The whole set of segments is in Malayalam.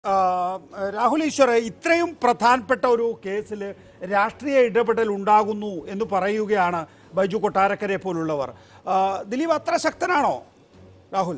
ആ, രാഹുൽ ഈശ്വർ ഇത്രയും പ്രധാനപ്പെട്ട ഒരു കേസിൽ രാഷ്ട്രീയ ഇടപെടൽ ഉണ്ടാകുന്നു എന്ന് പറയുകയാണ് ബൈജു കൊട്ടാരക്കരെ പോലുള്ളവർ ആ, ദിലീപ് അത്ര ശക്തനാണോ രാഹുൽ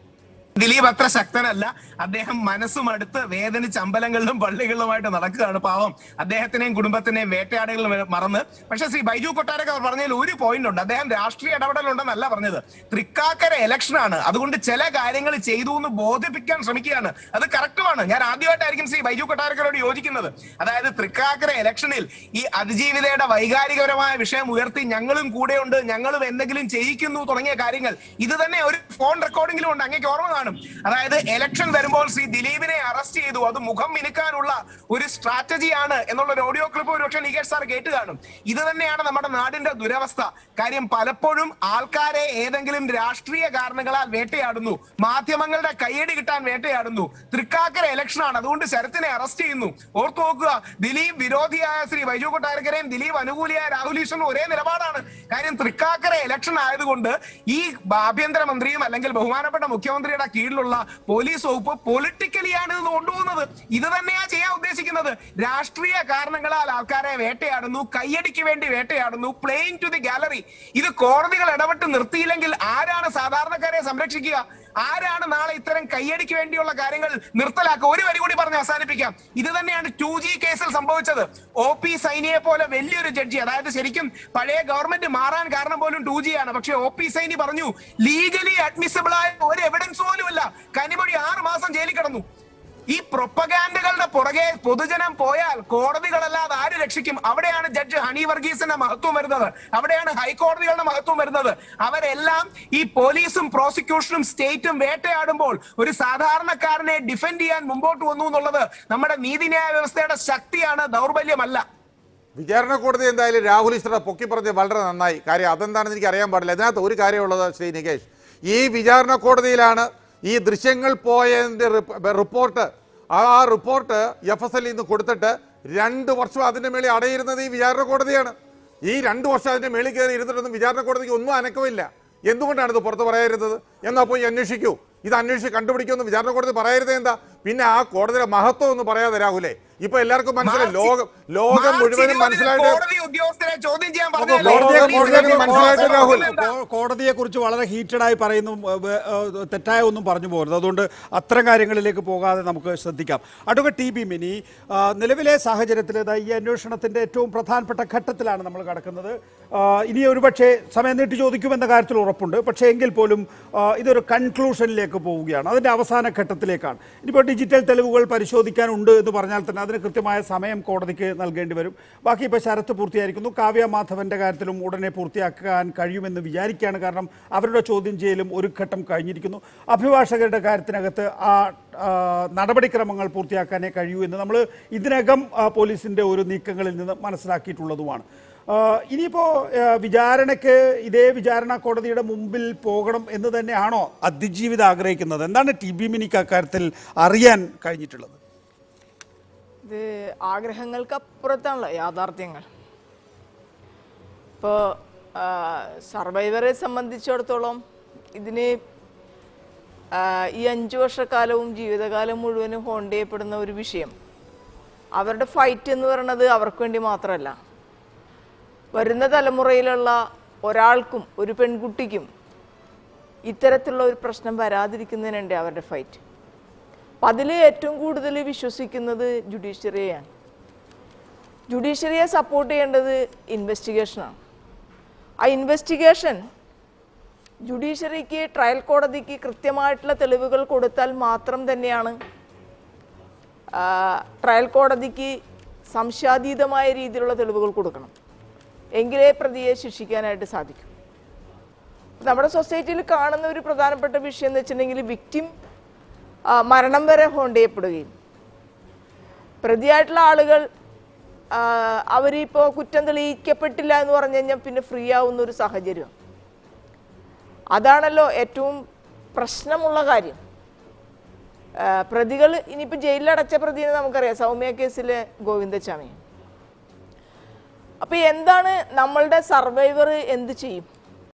ദിലീപ് അത്ര ശക്തനല്ല അദ്ദേഹം മനസ്സും അടുത്ത് വേദനിച്ച് അമ്പലങ്ങളിലും പള്ളികളിലുമായിട്ട് നടക്കുകയാണ് പാവം അദ്ദേഹത്തിനെയും കുടുംബത്തിനെയും വേട്ടയാടുകൾ മറന്ന് പക്ഷെ ശ്രീ ബൈജു കൊട്ടാരക്കർ പറഞ്ഞതിൽ ഒരു പോയിന്റ് ഉണ്ട് അദ്ദേഹം രാഷ്ട്രീയ ഇടപെടലുണ്ടെന്നല്ല പറഞ്ഞത് തൃക്കാക്കര ഇലക്ഷൻ ആണ് അതുകൊണ്ട് ചില കാര്യങ്ങൾ ചെയ്തു എന്ന് ബോധിപ്പിക്കാൻ ശ്രമിക്കുകയാണ് അത് കറക്റ്റുമാണ് ഞാൻ ആദ്യമായിട്ടായിരിക്കും ശ്രീ ബൈജു കൊട്ടാരക്കരോട് യോജിക്കുന്നത് അതായത് തൃക്കാക്കര ഇലക്ഷനിൽ ഈ അതിജീവിതയുടെ വൈകാരികപരമായ വിഷയം ഉയർത്തി ഞങ്ങളും കൂടെയുണ്ട് ഞങ്ങളും എന്തെങ്കിലും ചെയ്യിക്കുന്നു തുടങ്ങിയ കാര്യങ്ങൾ ഇത് തന്നെ ഒരു ഫോൺ റെക്കോർഡിംഗിലും ഉണ്ട് അങ്ങേക്ക് ഓർമ്മ കാണും അതായത് ഇലക്ഷൻ വരുമ്പോൾ ശ്രീ ദിലീപിനെ അറസ്റ്റ് ചെയ്തു അത് മുഖം മിനുക്കാനുള്ള ഒരു സ്ട്രാറ്റജിയാണ് എന്നുള്ള ഒരു ഓഡിയോ ക്ലിപ്പ് ഒരുപക്ഷെ നികേഷ് സാർ കേട്ട് കാണും ഇത് തന്നെയാണ് നമ്മുടെ നാടിന്റെ ദുരവസ്ഥ കാര്യം പലപ്പോഴും ആൾക്കാരെ ഏതെങ്കിലും രാഷ്ട്രീയ കാരണങ്ങളാൽ വേട്ടയാടുന്നു മാധ്യമങ്ങളുടെ കയ്യടി കിട്ടാൻ വേട്ടയാടുന്നു തൃക്കാക്കര ഇലക്ഷൻ ആണ് അതുകൊണ്ട് ശരത്തിനെ അറസ്റ്റ് ചെയ്യുന്നു ഓർത്തു നോക്കുക ദിലീപ് വിരോധിയായ ശ്രീ ബൈജു കൊട്ടാരക്കരയും ദിലീപ് അനുകൂലിയായ രാഹുൽ ഈശ്വരനും ഒരേ നിലപാടാണ് കാര്യം തൃക്കാക്കര ഇലക്ഷൻ ആയതുകൊണ്ട് ഈ ആഭ്യന്തരമന്ത്രിയും അല്ലെങ്കിൽ ബഹുമാനപ്പെട്ട മുഖ്യമന്ത്രിയുടെ കീഴിലുള്ള പോലീസ് വകുപ്പ് പൊളിറ്റിക്കലിയാണ് ഇത് കൊണ്ടുപോകുന്നത് ഇത് തന്നെയാ ചെയ്യാൻ ഉദ്ദേശിക്കുന്നത് രാഷ്ട്രീയ കാരണങ്ങളാൽ ആൾക്കാരെ വേട്ടയാടുന്നു കയ്യടിക്ക് വേണ്ടി വേട്ടയാടുന്നു പ്ലേയിങ് ടു ദി ഗാലറി ഇത് കോടതികൾ ഇടപെട്ട് നിർത്തിയില്ലെങ്കിൽ ആരാണ് സാധാരണക്കാരെ സംരക്ഷിക്കുക ആരാണ് നാളെ ഇത്തരം കയ്യടിക്ക് വേണ്ടിയുള്ള കാര്യങ്ങൾ നിർത്തലാക്കുക ഒരു വരി കൂടി പറഞ്ഞ് അവസാനിപ്പിക്കാം ഇത് തന്നെയാണ് ടു ജി കേസിൽ സംഭവിച്ചത് ഒ പി സൈനിയെ പോലെ വലിയൊരു ജഡ്ജി അതായത് ശരിക്കും പഴയ ഗവൺമെന്റ് മാറാൻ കാരണം പോലും ടു ജി ആണ് പക്ഷെ ഒ പി സൈനി പറഞ്ഞു ലീഗലി അഡ്മിസിബിൾ ആയ ഒരു എവിഡൻസ് പോലുമില്ല കനിമൊഴി ആറ് മാസം ജയിലിൽ കിടന്നു ഈ പ്രൊപ്പഗാൻഡുകളുടെ പുറകെ പൊതുജനം പോയാൽ കോടതികളല്ലാതെ ആര് രക്ഷിക്കും അവിടെയാണ് ജഡ്ജ് ഹണി വർഗീസിന്റെ മഹത്വം വരുന്നത് അവിടെയാണ് ഹൈക്കോടതികളുടെ മഹത്വം വരുന്നത് അവരെല്ലാം ഈ പോലീസും പ്രോസിക്യൂഷനും സ്റ്റേറ്റും വേട്ടയാടുമ്പോൾ ഒരു സാധാരണക്കാരനെ ഡിഫെൻഡ് ചെയ്യാൻ മുമ്പോട്ട് വന്നു എന്നുള്ളത് നമ്മുടെ നീതിന്യായ വ്യവസ്ഥയുടെ ശക്തിയാണ് ദൗർബല്യമല്ല വിചാരണ കോടതി എന്തായാലും രാഹുൽ ഈശ്വര പൊക്കി പറഞ്ഞത് വളരെ നന്നായി കാര്യം അതെന്താണെന്ന് എനിക്ക് അറിയാൻ പാടില്ല ഇതിനകത്ത് ഒരു കാര്യമുള്ളത് ശ്രീ നികേഷ് ഈ വിചാരണ കോടതിയിലാണ് ഈ ദൃശ്യങ്ങൾ പോയതിൻ്റെ റിപ്പോർട്ട് ആ ആ റിപ്പോർട്ട് എഫ് എസ് എൽ നിന്ന് കൊടുത്തിട്ട് രണ്ട് വർഷം അതിൻ്റെ മേളിൽ അടയിരുന്നത് ഈ വിചാരണ കോടതിയാണ് ഈ രണ്ട് വർഷം അതിൻ്റെ മേളിൽ കയറി ഇരുന്നിട്ടൊന്നും വിചാരണ കോടതിക്ക് ഒന്നും അനക്കമില്ല എന്തുകൊണ്ടാണ് ഇത് പുറത്ത് പറയരുത് എന്നാ പോയി അന്വേഷിക്കൂ ഇത് അന്വേഷിച്ച് കണ്ടുപിടിക്കുമെന്ന് വിചാരണ കോടതി പറയരുത് എന്താ പിന്നെ ആ കോടതിയുടെ മഹത്വം ഒന്നും പറയാതെ രാഹുലേ ഇപ്പൊ എല്ലാവർക്കും മനസ്സിലായി ലോകം ലോകം മാർച്ച് മുഴുവനും ഇരുപതിന് മനസ്സിലായിട്ട് കോടതി ഉദ്യോഗസ്ഥരെ ചോദ്യം ചെയ്യാൻ അപ്പൊ പറഞ്ഞതല്ലേ? കോടതിയെ പോലീസിനെ മുഴുവനും മനസ്സിലായിട്ട് രാഹുൽ. കോടതിയെ കുറിച്ച് വളരെ ഹീറ്റഡായി പറയുന്നു ഏ, വേ- ഏ, തെറ്റായ ഒന്നും പറഞ്ഞു പോകരുത് അതുകൊണ്ട് അത്തരം കാര്യങ്ങളിലേക്ക് പോകാതെ നമുക്ക് ശ്രദ്ധിക്കാം അഡ്വക്കേറ്റ് ടി ബി മിനി ആ, നിലവിലെ സാഹചര്യത്തിൽ ദാ ഈ അന്വേഷണത്തിന്റെ ഏറ്റവും പ്രധാനപ്പെട്ട ഘട്ടത്തിലാണ് നമ്മൾ കടക്കുന്നത് ആ, ഇനി ഒരുപക്ഷെ സമയം നീട്ടി ചോദിക്കുമെന്ന കാര്യത്തിൽ ഉറപ്പുണ്ട് പക്ഷേ എങ്കിൽ പോലും ആ, ഇതൊരു കൺക്ലൂഷനിലേക്ക് പോവുകയാണ് അതിന്റെ അവസാന ഘട്ടത്തിലേക്കാണ് ഇനിയിപ്പോൾ ഡിജിറ്റൽ തെളിവുകൾ പരിശോധിക്കാനുണ്ട് എന്ന് പറഞ്ഞാൽ തന്നെ അതിന് കൃത്യമായ സമയം കോടതിക്ക് നൽകേണ്ടി വരും ബാക്കി ഇപ്പോൾ ശരത്ത് പൂർത്തിയായിരിക്കുന്നു കാവ്യ മാധവന്റെ കാര്യത്തിലും ഉടനെ പൂർത്തിയാക്കാൻ കഴിയുമെന്ന് വിചാരിക്കുകയാണ് കാരണം അവരുടെ ചോദ്യം ചെയ്യലും ഒരു ഘട്ടം കഴിഞ്ഞിരിക്കുന്നു അഭിഭാഷകരുടെ കാര്യത്തിനകത്ത് ആ ആ, നടപടിക്രമങ്ങൾ പൂർത്തിയാക്കാനേ കഴിയൂ എന്ന് നമ്മൾ ഇതിനകം ആ, പോലീസിന്റെ ഒരു നീക്കങ്ങളിൽ നിന്ന് മനസ്സിലാക്കിയിട്ടുള്ളതുമാണ് ആ, ഇനിയിപ്പോ ആ, വിചാരണയ്ക്ക് ഇതേ വിചാരണ കോടതിയുടെ മുമ്പിൽ പോകണം എന്ന് തന്നെയാണോ അതിജീവിത ആഗ്രഹിക്കുന്നത് എന്താണ് ടി ബി മിനിക്ക് അക്കാര്യത്തിൽ അറിയാൻ കഴിഞ്ഞിട്ടുള്ളത് ഇത് ആഗ്രഹങ്ങൾക്കപ്പുറത്താണല്ലോ യാഥാർത്ഥ്യങ്ങൾ ഇപ്പോൾ സർവൈവറെ സംബന്ധിച്ചിടത്തോളം ഇതിന് ആ, ഈ അഞ്ചു വർഷക്കാലവും ജീവിതകാലം മുഴുവനും ഹോണ്ട് ചെയ്യപ്പെടുന്ന ഒരു വിഷയം അവരുടെ ഫൈറ്റ് എന്ന് പറയുന്നത് അവർക്ക് വേണ്ടി മാത്രമല്ല വരുന്ന തലമുറയിലുള്ള ഒരാൾക്കും ഒരു പെൺകുട്ടിക്കും ഇത്തരത്തിലുള്ള ഒരു പ്രശ്നം വരാതിരിക്കുന്നതിനുണ്ട് അവരുടെ ഫൈറ്റ് അപ്പം അതിൽ ഏറ്റവും കൂടുതൽ വിശ്വസിക്കുന്നത് ജുഡീഷ്യറിയെയാണ് ജുഡീഷ്യറിയെ സപ്പോർട്ട് ചെയ്യേണ്ടത് ഇൻവെസ്റ്റിഗേഷനാണ് ആ ഇൻവെസ്റ്റിഗേഷൻ ജുഡീഷ്യറിക്ക് ട്രയൽ കോടതിക്ക് കൃത്യമായിട്ടുള്ള തെളിവുകൾ കൊടുത്താൽ മാത്രം തന്നെയാണ് ആ, ട്രയൽ കോടതിക്ക് സംശയാതീതമായ രീതിയിലുള്ള തെളിവുകൾ കൊടുക്കണം എങ്കിലേ പ്രതിയെ ശിക്ഷിക്കാനായിട്ട് സാധിക്കും നമ്മുടെ സൊസൈറ്റിയിൽ കാണുന്ന ഒരു പ്രധാനപ്പെട്ട വിഷയം എന്ന് വെച്ചിട്ടുണ്ടെങ്കിൽ വിക്റ്റിം മരണം വരെ ഹോണ്ട് ചെയ്യപ്പെടുകയും പ്രതിയായിട്ടുള്ള ആളുകൾ ആ, അവരിപ്പോൾ കുറ്റം തെളിയിക്കപ്പെട്ടില്ല എന്ന് പറഞ്ഞു കഴിഞ്ഞാൽ പിന്നെ ഫ്രീ ആവുന്ന ഒരു സാഹചര്യം അതാണല്ലോ ഏറ്റവും പ്രശ്നമുള്ള കാര്യം ആ, പ്രതികൾ ഇനിയിപ്പോൾ ജയിലിലടച്ച പ്രതിനെ നമുക്കറിയാം സൗമ്യ കേസിലെ ഗോവിന്ദച്ചാമി അപ്പോൾ എന്താണ് നമ്മളുടെ സർവൈവർ എന്ത് ചെയ്യും